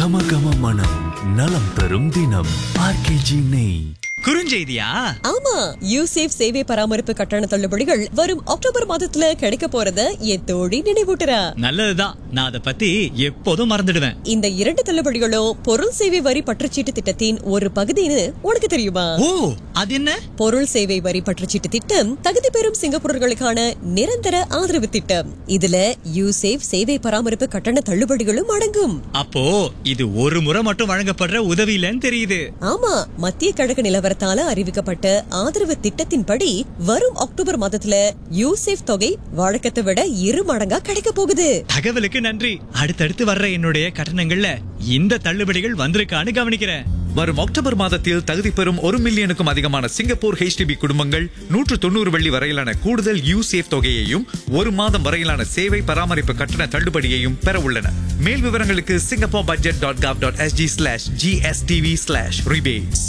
கம கம மனம் நலம் தரும் தினம் ஆர்கேஜி நெய் குறுஞ்செய்தியா ஆமா யூசேஃப் சேவை பராமரிப்பு கட்டண தள்ளுபடிகள் வரும் அக்டோபர் மாதத்துல கிடைக்க போறத என் தோழி நினைவூட்டுறா நல்லதுதான் நான் அதை பத்தி எப்போதும் மறந்துடுவேன் இந்த இரண்டு தள்ளுபடிகளும் பொருள் சேவை வரி பற்றுச்சீட்டு திட்டத்தின் ஒரு பகுதின்னு உனக்கு தெரியுமா ஓ அது என்ன பொருள் சேவை வரி பற்றுச்சீட்டு திட்டம் தகுதி பெறும் சிங்கப்பூரர்களுக்கான நிரந்தர ஆதரவு திட்டம் இதுல யூசேஃப் சேவை பராமரிப்பு கட்டண தள்ளுபடிகளும் அடங்கும் அப்போ இது ஒரு முறை மட்டும் வழங்கப்படுற உதவி இல்லைன்னு தெரியுது ஆமா மத்திய கிழக்கு நிலவரத்தால அறிவிக்கப்பட்ட ஆதரவு திட்டத்தின்படி வரும் அக்டோபர் மாதத்துல யூசேஃப் தொகை வழக்கத்தை விட இரு மடங்கா கிடைக்க போகுது தகவலுக்கு நன்றி அடுத்தடுத்து வர்ற என்னுடைய கட்டணங்கள்ல இந்த தள்ளுபடிகள் வந்திருக்கான்னு கவனிக்கிறேன் வரும் அக்டோபர் மாதத்தில் தகுதி பெறும் ஒரு மில்லியனுக்கும் அதிகமான சிங்கப்பூர் ஹெச்டிபி குடும்பங்கள் நூற்று தொண்ணூறு வெள்ளி வரையிலான கூடுதல் யூசேஃப் தொகையையும் ஒரு மாதம் வரையிலான சேவை பராமரிப்பு கட்டண தள்ளுபடியையும் பெற உள்ளன மேல் விவரங்களுக்கு Singapore budget dot gov dot SG slash GSTV slash rebates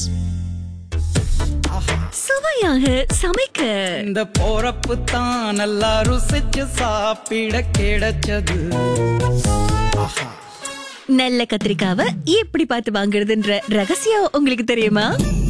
சுவையாக சமைக்க இந்த போறப்பு தான் நல்லா ருசிச்சு சாப்பிட கிடைச்சது நல்ல கத்திரிக்காவை எப்படி பார்த்து வாங்குறதுன்ற ரகசியம் உங்களுக்கு தெரியுமா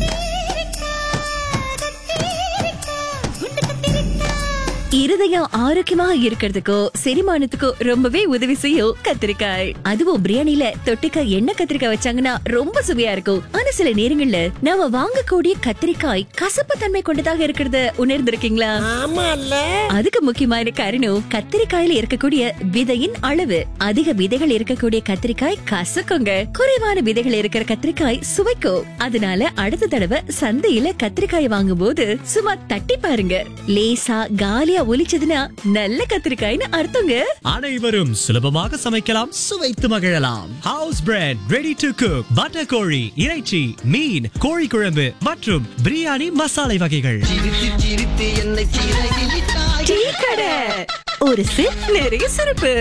இருதயம் ஆரோக்கியமா இருக்கிறதுக்கோ செரிமானத்துக்கோ ரொம்பவே உதவி செய்யும் கத்திரிக்காய் அதுவும் பிரியாணில தொட்டுக்க எண்ணெய் கத்திரிக்காய் வச்சாங்கன்னா ரொம்ப சுவையா இருக்கும் ஆனா சில நேரங்கள்ல நாம வாங்கக்கூடிய கத்திரிக்காய் கசப்பு தன்மை கொண்டதாக இருக்கிறத உணர்ந்திருக்கீங்களா அதுக்கு முக்கியமான காரணம் கத்திரிக்காயில இருக்கக்கூடிய விதையின் அளவு அதிக விதைகள் இருக்கக்கூடிய கத்திரிக்காய் கசக்குங்க குறைவான விதைகள் இருக்கிற கத்திரிக்காய் சுவைக்கும் அதனால அடுத்த தடவை சந்தையில கத்திரிக்காய் வாங்கும் போது சும்மா தட்டி பாருங்க லேசா காலியா ஒலிச்சதுன்னா நல்ல கத்திரிக்காய்னு அர்த்தங்க அனைவரும் சுலபமாக சமைக்கலாம் சுவைத்து மகிழலாம் house bread ready to cook butter கோழி இறைச்சி மீன் கோழி குழம்பு மற்றும் பிரியாணி மசாலை வகைகள் டீ கடை ஒரு சிப் நிறைய சிறப்பு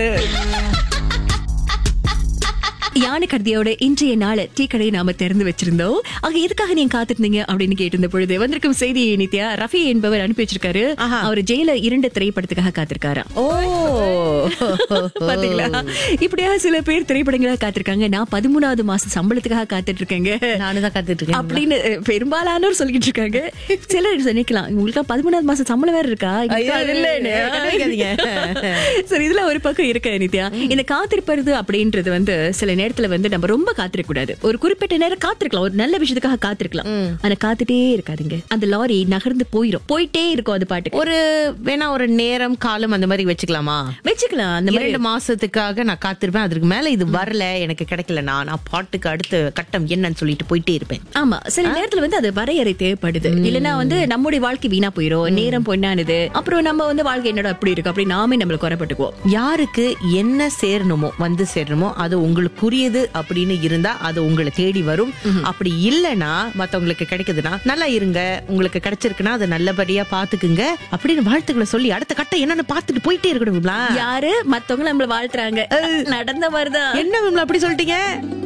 யானை கருதியோட இன்றைய நாள் டீ கடையை நாம திறந்து வச்சிருந்தோம் அங்க எதுக்காக நீங்க காத்திருந்தீங்க அப்படின்னு கேட்டிருந்த பொழுது வந்திருக்கும் செய்தி நித்யா ரஃபி என்பவர் அனுப்பி வச்சிருக்காரு அவர் ஜெயில இரண்டு திரைப்படத்துக்காக காத்திருக்காராம் ஓ பாத்தீங்களா இப்படியா சில பேர் திரைப்படங்களா காத்திருக்காங்க நான் பதிமூணாவது மாசம் சம்பளத்துக்காக காத்துட்டு இருக்கேங்க நானும் தான் காத்துட்டு இருக்கேன் அப்படின்னு அஹ், பெரும்பாலானோர் சொல்லிட்டு இருக்காங்க சிலர் நினைக்கலாம் உங்களுக்கு பதிமூணாவது மாசம் சம்பளம் வேற இருக்கா ஐயோ, அது இல்லைன்னு. கண்டுபிடிக்காதீங்க. சரி இதுல ஒரு பக்கம் இருக்கு நித்யா இந்த காத்திருப்பது அப்படின்றது வந்து சில நேரத்துல வந்து நம்ம ரொம்ப காத்திருக்க கூடாது ஒரு குறிப்பிட்ட நேரம் காத்திருக்கலாம் ஒரு நல்ல விஷயத்துக்காக காத்திருக்கலாம் ஆனா காத்துட்டே இருக்காதீங்க அந்த லாரி நகர்ந்து போயிரும் போயிட்டே இருக்கும் அது பாட்டுக்கு ஒரு வேணா ஒரு நேரம் காலம் அந்த மாதிரி வச்சுக்கலாமா வச்சுக்கலாம் அந்த மாதிரி இரண்டு மாசத்துக்காக நான் காத்திருப்பேன் அதுக்கு மேல இது வரல எனக்கு கிடைக்கலனா நான் பாட்டுக்கு அடுத்த கட்டம் என்னன்னு சொல்லிட்டு போயிட்டே இருப்பேன் ஆமா சில நேரத்துல வந்து அது வரையறை தேவைப்படுது இல்லனா வந்து நம்முடைய வாழ்க்கை வீணா போயிரும் நேரம் பொண்ணானது அப்புறம் நம்ம வந்து வாழ்க்கை என்னடா அப்படி இருக்கு அப்படி நாமே நம்மள குறைப்பட்டுக்குவோம் யாருக்கு என்ன சேரணுமோ வந்து சேரணுமோ அது உங்களுக்குரியது அப்படின்னு இருந்தா அது உங்களை தேடி வரும் அப்படி இல்லனா மத்தவங்களுக்கு கிடைக்குதுன்னா நல்லா இருங்க உங்களுக்கு கிடைச்சிருக்குன்னா அதை நல்லபடியா பாத்துக்குங்க அப்படின்னு வாழ்த்துக்களை சொல்லி அடுத்த கட்டம் என்னன்னு பார்த்துட்டு போயிட்டே இருக்கணுங்களா யாரு மத்தவங்க நம்மள வாழ்த்துறாங்க நடந்த மாதிரிதான் என்ன விமலா அப்படி சொல்லிட்டீங்க